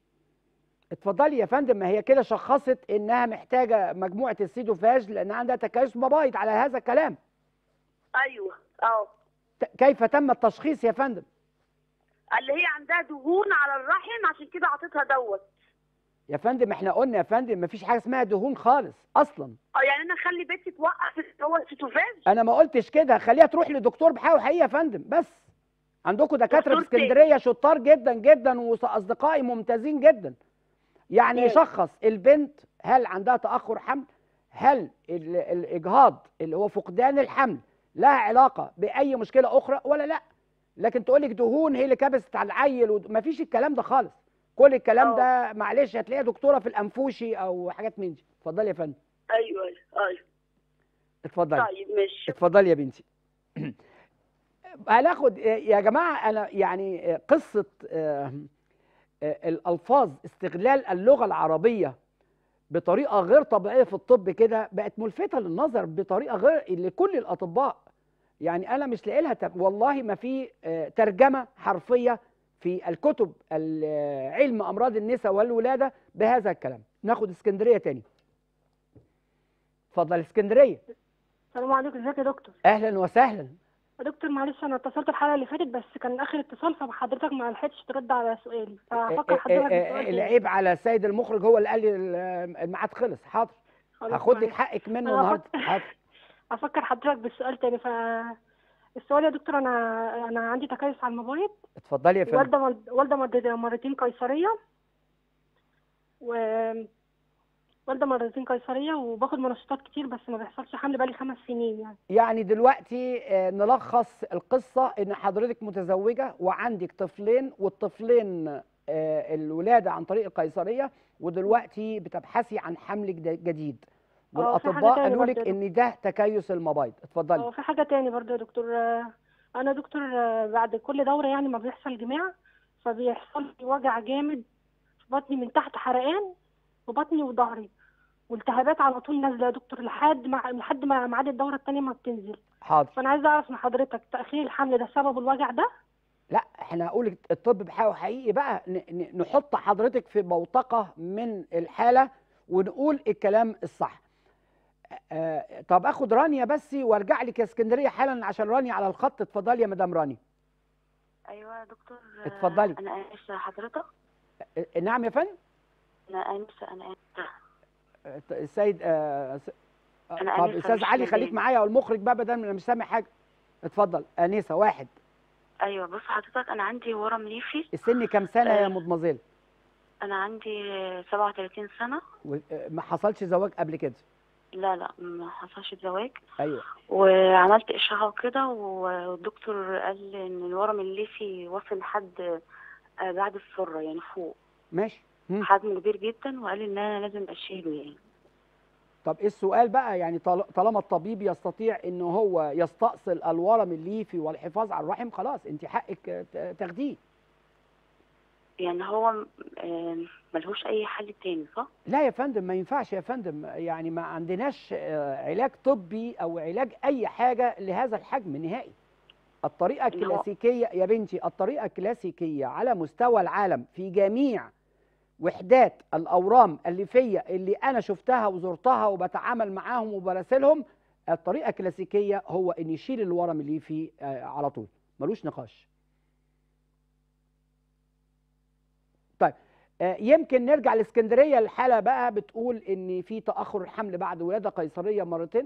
اتفضلي يا فندم ما هي كده شخصت انها محتاجه مجموعه السيدوفاج لان عندها تكيس مبايض على هذا الكلام ايوه اه ت- كيف تم التشخيص يا فندم اللي هي عندها دهون على الرحم عشان كده عطيتها دوت يا فندم احنا قلنا يا فندم مفيش حاجه اسمها دهون خالص اصلا اه يعني انا اخلي بنتي توقف اللي هو الستوفاز انا ما قلتش كده خليها تروح لدكتور بحاول حقيقي يا فندم بس عندكم دكاتره في دكتور تاني. اسكندريه شطار جدا جدا واصدقائي ممتازين جدا يعني مم. يشخص البنت هل عندها تاخر حمل هل ال- الاجهاض اللي هو فقدان الحمل لها علاقه باي مشكله اخرى ولا لا لكن تقول لك دهون هي اللي كبست على العيل ود- مفيش الكلام ده خالص كل الكلام اه. ده معلش هتلاقيها دكتوره في الانفوشي او حاجات من دي اتفضلي يا فندم ايوه ايوه ايوه اتفضلي طيب ماشي اتفضلي يا بنتي هناخد يا جماعه انا يعني قصه آه، آه، الالفاظ استغلال اللغه العربيه بطريقه غير طبيعيه في الطب كده بقت ملفته للنظر بطريقه غير لكل الاطباء يعني انا مش لاقي لها تر- والله ما في آه، ترجمه حرفيه في الكتب ال- علم امراض النساء والولاده بهذا الكلام ناخد اسكندريه تاني اتفضل اسكندريه السلام عليكم ازيك يا دكتور اهلا وسهلا يا دكتور معلش انا اتصلت الحلقه اللي فاتت بس كان اخر اتصال فحضرتك ما لحقتش ترد على سؤالي فهفكر حضرتك آه، آه، بسؤال تاني. العيب على السيد المخرج هو اللي قال لي ال- الميعاد خلص حاضر خلاص هاخد لك معلش. حقك منه أنا النهارده هفكر- حاضر هفكر حضرتك بالسؤال تاني ف السؤال يا دكتور انا انا عندي تكيس على المبايض اتفضلي يا فندم والده مر- والده مرت- مرتين قيصريه و والده مرتين قيصريه وباخد منشطات كتير بس ما بيحصلش حمل بقالي خمس سنين يعني يعني دلوقتي آه، نلخص القصة ان حضرتك متزوجة وعندك طفلين والطفلين آه، الولادة عن طريق القيصرية ودلوقتي بتبحثي عن حمل جد- جديد اه، في حاجة والاطباء تاني قالوا لك برضه يا ان ده تكيس المبايض اه اتفضلي في حاجة تاني برضه يا دكتور آه، أنا دكتور آه، بعد كل دورة يعني ما بيحصل جماع فبيحصل لي وجع جامد في بطني من تحت حرقان في بطني وظهري والتهابات على طول نازلة يا دكتور لحد ما لحد ما ميعاد الدورة التانية ما بتنزل حاضر فأنا عايزة أعرف من حضرتك تأخير الحمل ده سبب الوجع ده؟ لا احنا هقول الطب بحقه حقيقي بقى ن- ن- نحط حضرتك في بوتقة من الحالة ونقول الكلام الصح آه، طب اخد رانيا بس وارجع لك يا اسكندريه حالا عشان رانيا على الخط اتفضلي يا مدام رانيا ايوه يا دكتور آه، اتفضلي. انا انسه حضرتك آه، نعم يا فندم انا انسه انا انسه آه، السيد آه، س- آه، أنا طب آنسة استاذ مش علي خليك نادين. معايا والمخرج بقى بدل ما أنا مش سامع حاجه اتفضل انسه واحد ايوه بص حضرتك انا عندي ورم ليفي السن كام سنه يا آه. مدمزيل انا عندي 37 سنه و- آه، ما حصلش زواج قبل كده لا لا ما حصلش زواج ايوه وعملت اشعه وكده والدكتور قال ان الورم الليفي وصل لحد آه، بعد السره يعني فوق ماشي مم. حجم كبير جدا وقال ان انا لازم اشيله يعني طب ايه السؤال بقى يعني طال- طالما الطبيب يستطيع ان هو يستأصل الورم الليفي والحفاظ على الرحم خلاص انت حقك آه، ت- تاخديه يعني هو آه، ملهوش اي حل تاني صح؟ لا يا فندم ما ينفعش يا فندم يعني ما عندناش آه، علاج طبي او علاج اي حاجه لهذا الحجم نهائي الطريقه اللي هو- الكلاسيكيه يا بنتي الطريقه الكلاسيكيه على مستوى العالم في جميع وحدات الاورام الليفيه اللي انا شفتها وزرتها وبتعامل معاهم وبراسلهم الطريقه الكلاسيكيه هو ان يشيل الورم الليفي آه، على طول ملوش نقاش طيب آه، يمكن نرجع لاسكندريه الحاله بقى بتقول ان في تاخر الحمل بعد ولاده قيصريه مرتين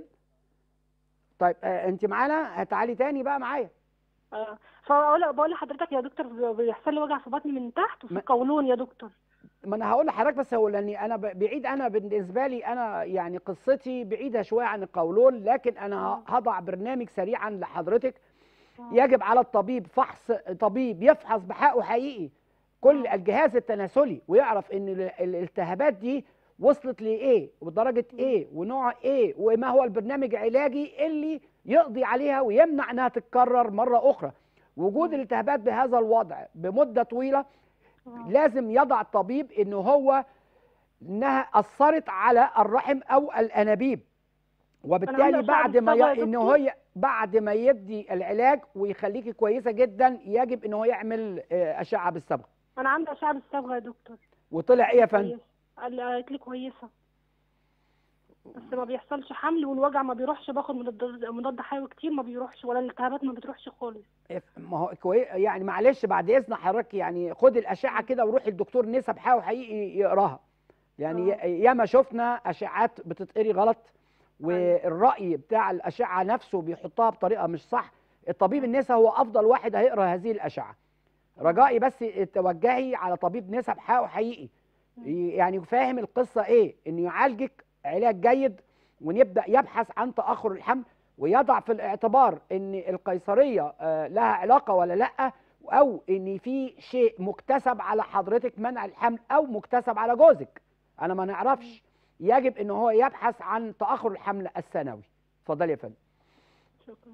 طيب آه، انت معانا هتعالي تاني بقى معايا آه، فأقول بقول لحضرتك يا دكتور بيحصل لي وجع في بطني من تحت وفي ما- القولون يا دكتور ما انا هقول لحضرتك بس هو لاني انا ب- بعيد انا بالنسبه لي انا يعني قصتي بعيده شويه عن القولون لكن انا ه- هضع برنامج سريعا لحضرتك يجب على الطبيب فحص طبيب يفحص بحقه حقيقي كل الجهاز التناسلي ويعرف ان ال- الالتهابات دي وصلت لايه ودرجه ايه ونوع ايه وما هو البرنامج العلاجي اللي يقضي عليها ويمنع انها تتكرر مره اخرى وجود الالتهابات بهذا الوضع بمده طويله لازم يضع الطبيب ان هو انها اثرت على الرحم او الانابيب وبالتالي عندي أشعة بعد ما بالصبغة يا ي... ان دكتور. هو بعد ما يدي العلاج ويخليكي كويسه جدا يجب ان هو يعمل آه، اشعه بالصبغه أنا عندي أشعة بالصبغة يا دكتور وطلع ايه يا فندم كويس قال- قالت لي كويسة بس ما بيحصلش حمل والوجع ما بيروحش باخد مضاد مضاد حيوي كتير ما بيروحش ولا الالتهابات ما بتروحش خالص ما هو كويس يعني معلش بعد اذن حضرتك يعني خد الاشعه كده وروح الدكتور نسب حاوي حقيقي يقراها يعني آه. ي- ياما شفنا اشعات بتتقري غلط والراي بتاع الاشعه نفسه بيحطها بطريقه مش صح الطبيب النساء هو افضل واحد هيقرا هذه الاشعه رجائي بس توجهي على طبيب نسب حقه حقيقي يعني فاهم القصه ايه انه يعالجك علاج جيد ونبدا يبحث عن تاخر الحمل ويضع في الاعتبار ان القيصريه آه، لها علاقه ولا لا او ان في شيء مكتسب على حضرتك منع الحمل او مكتسب على جوزك انا ما نعرفش يجب ان هو يبحث عن تاخر الحمل الثانوي اتفضلي يا فندم شكرا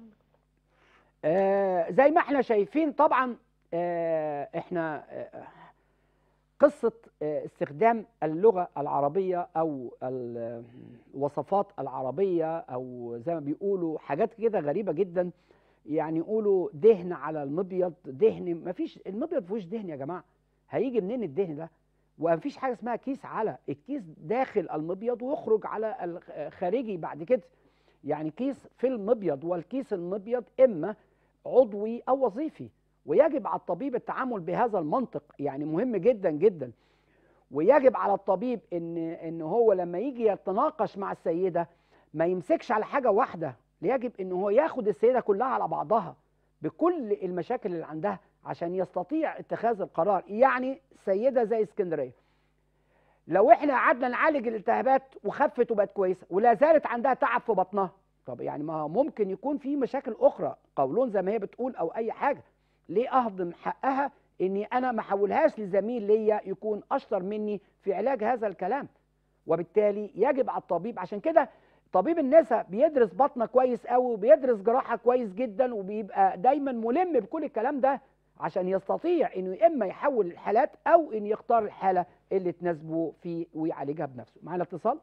آه زي ما احنا شايفين طبعا آه احنا آه قصة آه استخدام اللغة العربية أو الوصفات العربية أو زي ما بيقولوا حاجات كده غريبة جدا يعني يقولوا دهن على المبيض دهن مفيش المبيض فيهوش دهن يا جماعة هيجي منين الدهن ده ومفيش حاجة اسمها كيس على الكيس داخل المبيض ويخرج على الخارجي بعد كده يعني كيس في المبيض والكيس المبيض إما عضوي او وظيفي ويجب على الطبيب التعامل بهذا المنطق يعني مهم جدا جدا ويجب على الطبيب ان ان هو لما يجي يتناقش مع السيده ما يمسكش على حاجه واحده يجب ان هو ياخد السيده كلها على بعضها بكل المشاكل اللي عندها عشان يستطيع اتخاذ القرار يعني سيده زي اسكندريه لو احنا قعدنا نعالج الالتهابات وخفت وبقت كويسه ولا زالت عندها تعب في بطنها طب يعني ما هو ممكن يكون في مشاكل اخرى قولون زي ما هي بتقول او اي حاجه ليه اهضم حقها اني انا ما احولهاش لزميل ليا يكون اشطر مني في علاج هذا الكلام وبالتالي يجب على الطبيب عشان كده طبيب النساء بيدرس بطنه كويس قوي وبيدرس جراحه كويس جدا وبيبقى دايما ملم بكل الكلام ده عشان يستطيع انه يا اما يحول الحالات او ان يختار الحاله اللي تناسبه فيه ويعالجها بنفسه معانا اتصال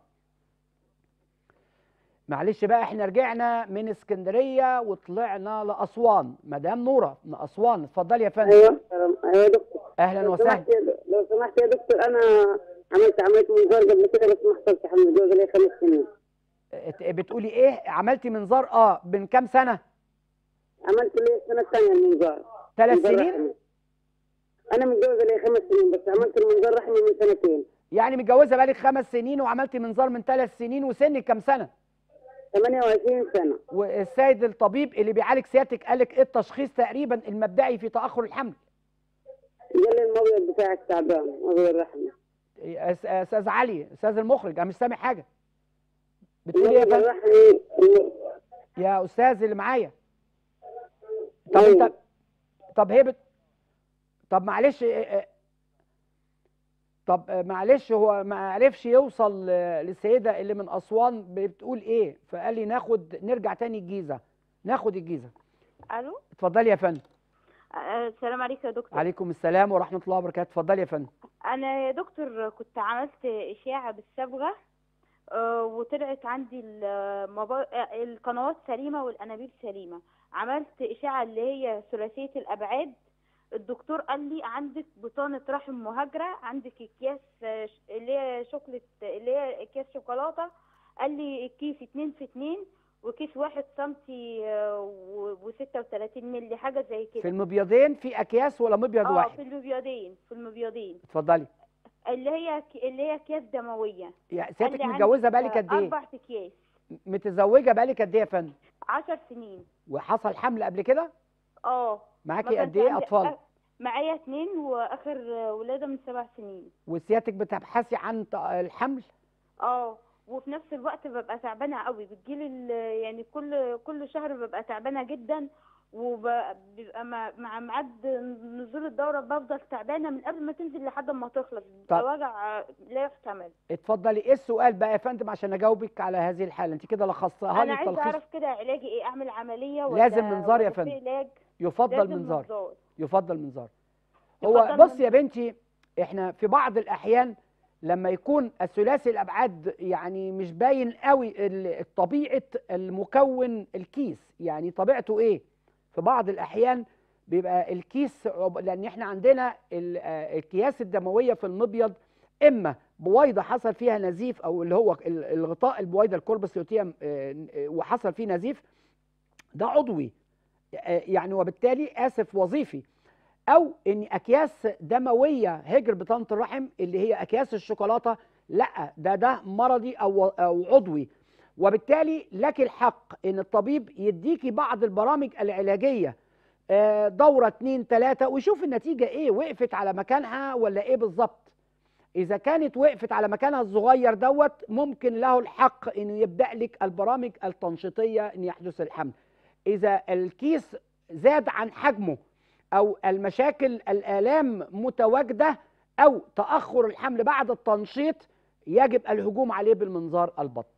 معلش بقى احنا رجعنا من اسكندريه وطلعنا لاسوان مدام نوره من اسوان اتفضلي يا فندم ايوه ايوه يا دكتور اهلا لو وسهلا سمحت يا- لو سمحت يا دكتور انا عملت عمليه منظار قبل كده بس ما حصلش حمل جوز لي خمس سنين ات- بتقولي ايه عملتي منظار اه من كام سنه عملت لي السنه الثانيه المنظار ثلاث منظار سنين رحمي. انا متجوزه لي خمس سنين بس عملت المنظار رحمي من سنتين يعني متجوزه بقالك خمس سنين وعملتي منظار من ثلاث سنين وسنك كام سنه 28 سنه والسيد الطبيب اللي بيعالج سيادتك قالك ايه التشخيص تقريبا المبدئي في تاخر الحمل قال لي المبيض بتاعك تعبان مبيض رحمي يا أس- استاذ علي استاذ المخرج انا مش سامع حاجه بتقولي ايه يا المبيض فندم الرحمي يا استاذ اللي معايا طب أيوة. انت طب هي بت... طب معلش إيه- إيه- طب آه، معلش هو ما عرفش يوصل آه، للسيده اللي من اسوان بتقول ايه فقال لي ناخد نرجع تاني الجيزه ناخد الجيزه الو اتفضلي يا فندم آه، السلام عليكم يا دكتور عليكم السلام ورحمه الله وبركاته اتفضلي يا فندم انا يا دكتور كنت عملت اشاعه بالصبغه آه، وطلعت عندي المبا... آه، القنوات سليمه والانابيب سليمه عملت اشاعه اللي هي ثلاثيه الابعاد الدكتور قال لي عندك بطانه رحم مهاجره عندك اكياس آه، ش- اللي هي شوكولاته اللي هي اكياس شوكولاته قال لي الكيس اتنين في اتنين وكيس واحد سنتي وستة وتلاتين ملي حاجة زي كده في المبيضين في اكياس ولا مبيض اه واحد في المبيضين في المبيضين اتفضلي اللي هي اللي هي اكياس دمويه يعني قال سيادتك لي متجوزه عندك بقالك قد ايه اربع اكياس متزوجه بقالك قد ايه يا فندم عشر سنين وحصل حمل قبل كده اه معاكي ما كانش قد ايه عندي- اطفال أ- معايا اتنين واخر ولاده من سبع سنين وسيادتك بتبحثي عن ط- الحمل اه وفي نفس الوقت ببقى تعبانه قوي بتجيلي ال- يعني كل كل شهر ببقى تعبانه جدا وبيبقى مع مع ميعاد نزول الدوره بفضل تعبانه من قبل ما تنزل لحد ما تخلص بيبقى طب. وجع لا يحتمل اتفضلي ايه السؤال بقى يا فندم عشان اجاوبك على هذه الحاله انت كده لخصتها انا لي عايزه التلخيص اعرف كده علاجي ايه اعمل عمليه ولا لازم منظار يا ولا في فندم. علاج يفضل لازم منظار منظار يفضل منظار هو يفضل بص يا منظار. بنتي احنا في بعض الاحيان لما يكون الثلاثي الابعاد يعني مش باين قوي ال- طبيعه المكون الكيس يعني طبيعته ايه في بعض الاحيان بيبقى الكيس عب- لان احنا عندنا ال- آه، الكياس الدمويه في المبيض اما بويضه حصل فيها نزيف او اللي هو ال- الغطاء البويضه الكوربس لوتيوم آه، آه، وحصل فيه نزيف ده عضوي آه، يعني وبالتالي اسف وظيفي او ان اكياس دمويه هجر بطانه الرحم اللي هي اكياس الشوكولاته لا ده ده مرضي او او عضوي وبالتالي لك الحق ان الطبيب يديكي بعض البرامج العلاجيه آه، دوره اتنين تلاته ويشوف النتيجه ايه وقفت على مكانها ولا ايه بالظبط اذا كانت وقفت على مكانها الصغير دوت ممكن له الحق انه يبدا لك البرامج التنشيطيه ان يحدث الحمل اذا الكيس زاد عن حجمه او المشاكل الالام متواجده او تاخر الحمل بعد التنشيط يجب الهجوم عليه بالمنظار البطن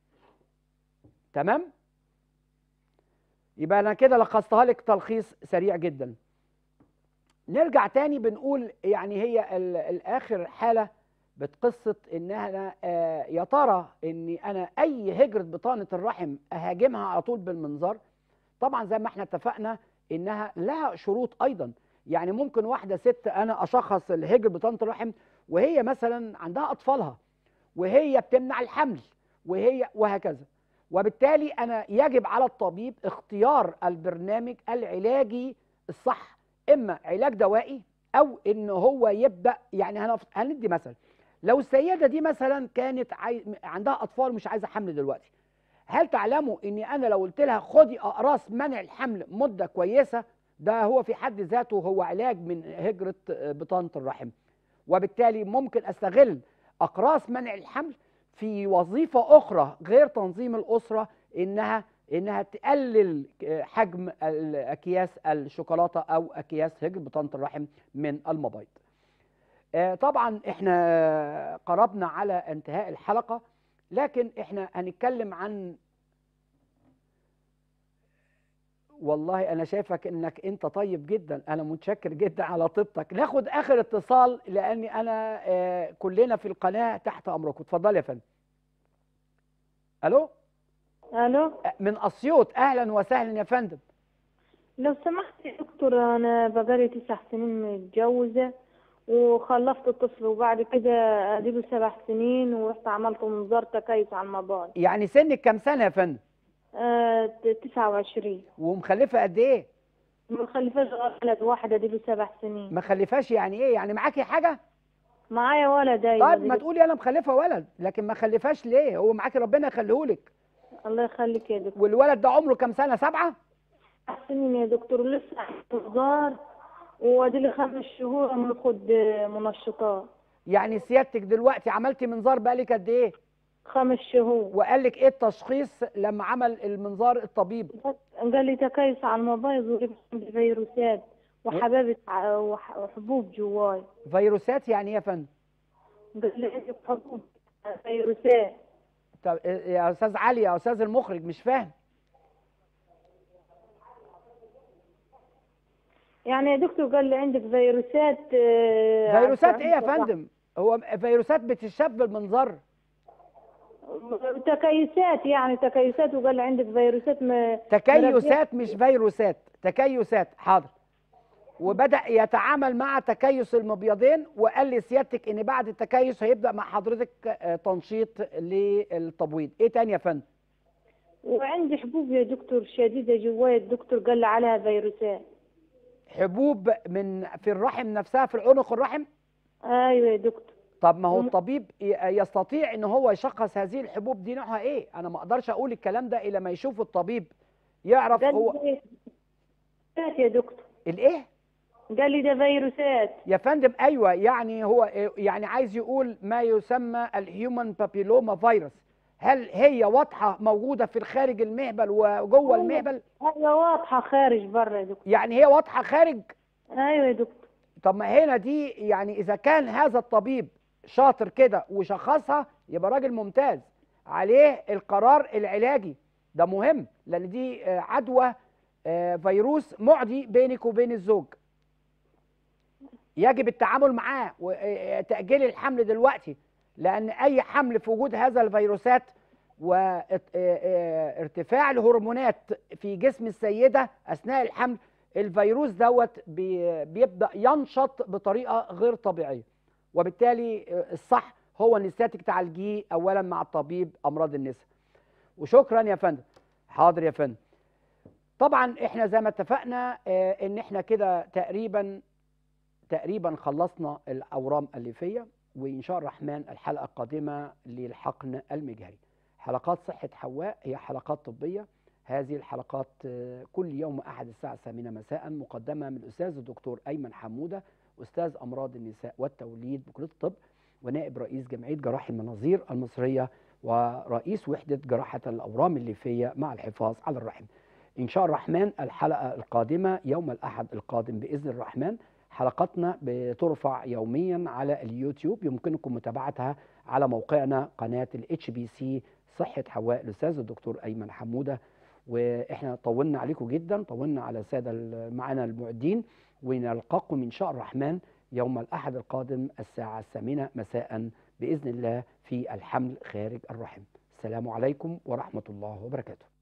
تمام يبقى انا كده لخصتها لك تلخيص سريع جدا نرجع تاني بنقول يعني هي ال- الاخر حاله بقصه انها آه، يا ترى اني انا اي هجره بطانه الرحم اهاجمها على طول بالمنظار طبعا زي ما احنا اتفقنا انها لها شروط ايضا يعني ممكن واحده ست انا اشخص الهجر بطانه الرحم وهي مثلا عندها اطفالها وهي بتمنع الحمل وهي وهكذا وبالتالي انا يجب على الطبيب اختيار البرنامج العلاجي الصح اما علاج دوائي او ان هو يبدا يعني هنف- هندي مثلا لو السيده دي مثلا كانت عاي... عندها اطفال مش عايزه حمل دلوقتي هل تعلموا اني انا لو قلت لها خدي اقراص منع الحمل مده كويسه ده هو في حد ذاته هو علاج من هجره آه، بطانه الرحم وبالتالي ممكن استغل اقراص منع الحمل في وظيفه اخرى غير تنظيم الاسره انها انها تقلل آه، حجم ال- اكياس الشوكولاته او اكياس هجر بطانه الرحم من المبيض. آه، طبعا احنا قربنا على انتهاء الحلقه لكن احنا هنتكلم عن والله انا شايفك انك انت طيب جدا انا متشكر جدا على طيبتك ناخد اخر اتصال لاني انا آه، كلنا في القناه تحت امركم اتفضل يا فندم الو الو من اسيوط اهلا وسهلا يا فندم لو سمحت يا دكتور انا بقالي تسع سنين متجوزة وخلفت طفل وبعد كده اديله سبع سنين ورحت عملت منظار تكيس على المبايض يعني سنك كام سنه يا فندم آه تسعة وعشرين ومخلفه قد ايه ما خلفاش غير ولد واحد اديله سبع سنين مخلفاش يعني ايه يعني معاكي حاجه معايا ولد ايوه طيب ما تقولي انا مخلفه ولد لكن ما خلفاش ليه هو معاكي ربنا يخليهولك الله يخليك يا دكتور والولد ده عمره كام سنه سبعه سبع سنين يا دكتور لسه منظار واديلي خمس شهور بناخد منشطات يعني سيادتك دلوقتي عملتي منظار بقالك قد ايه خمس شهور وقال لك ايه التشخيص لما عمل المنظار الطبيب قال لي تكيس على المبايض ولبس عندي فيروسات وحبابة ع- وح- وحبوب جواي فيروسات يعني ايه يا فندم قال لي عندك حبوب فيروسات طب إيه يا استاذ علي يا استاذ المخرج مش فاهم يعني يا دكتور قال لي عندك فيروسات آه، فيروسات عارفة ايه يا عندك فندم هو فيروسات بتشاف بالمنظر تكيسات يعني تكيسات وقال لي عندك فيروسات م... تكيسات مش فيروسات تكيسات حاضر وبدأ يتعامل مع تكيس المبيضين وقال لي سيادتك ان بعد التكيس هيبدأ مع حضرتك آه، تنشيط للتبويض ايه تاني يا فندم وعندي حبوب يا دكتور شديدة جواي الدكتور قال لي عليها فيروسات حبوب من في الرحم نفسها في العنق الرحم ايوه يا دكتور طب ما هو وم- الطبيب ي- يستطيع ان هو يشخص هذه الحبوب دي نوعها ايه انا ما اقدرش اقول الكلام ده الا ما يشوف الطبيب يعرف قال هو لي فيروسات يا دكتور الايه قال لي ده فيروسات يا فندم ايوه يعني هو يعني عايز يقول ما يسمى الهيومن بابيلوما فيروس هل هي واضحه موجوده في الخارج المهبل وجوه المهبل ايوه واضحة خارج بره يا دكتور يعني هي واضحه خارج ايوه يا دكتور طب ما هنا دي يعني اذا كان هذا الطبيب شاطر كده وشخصها يبقى راجل ممتاز عليه القرار العلاجي ده مهم لان دي آه، عدوى آه، فيروس معدي بينك وبين الزوج يجب التعامل معاه وتأجيل الحمل دلوقتي لأن أي حمل في وجود هذا الفيروسات وارتفاع الهرمونات في جسم السيدة أثناء الحمل الفيروس دوت بي- بيبدأ ينشط بطريقة غير طبيعية وبالتالي الصح هو ان سيادتك تعالجيه اولا مع الطبيب امراض النساء وشكرا يا فندم حاضر يا فندم طبعا احنا زي ما اتفقنا آه، ان احنا كده تقريبا تقريبا خلصنا الاورام الليفيه وان شاء الرحمن الحلقه القادمه للحقن المجهري حلقات صحه حواء هي حلقات طبيه هذه الحلقات آه، كل يوم احد الساعه الثامنه مساء مقدمه من الاستاذ الدكتور ايمن حموده استاذ امراض النساء والتوليد بكليه الطب ونائب رئيس جمعيه جراحي المناظير المصريه ورئيس وحده جراحه الاورام الليفيه مع الحفاظ على الرحم. ان شاء الرحمن الحلقه القادمه يوم الاحد القادم باذن الرحمن حلقاتنا بترفع يوميا على اليوتيوب يمكنكم متابعتها على موقعنا قناه الاتش بي سي صحه حواء الاستاذ الدكتور ايمن حموده واحنا طولنا عليكم جدا طولنا على الساده ال- معانا المعدين ونلقاكم ان شاء الرحمن يوم الاحد القادم الساعه الثامنه مساء باذن الله في الحمل خارج الرحم السلام عليكم ورحمه الله وبركاته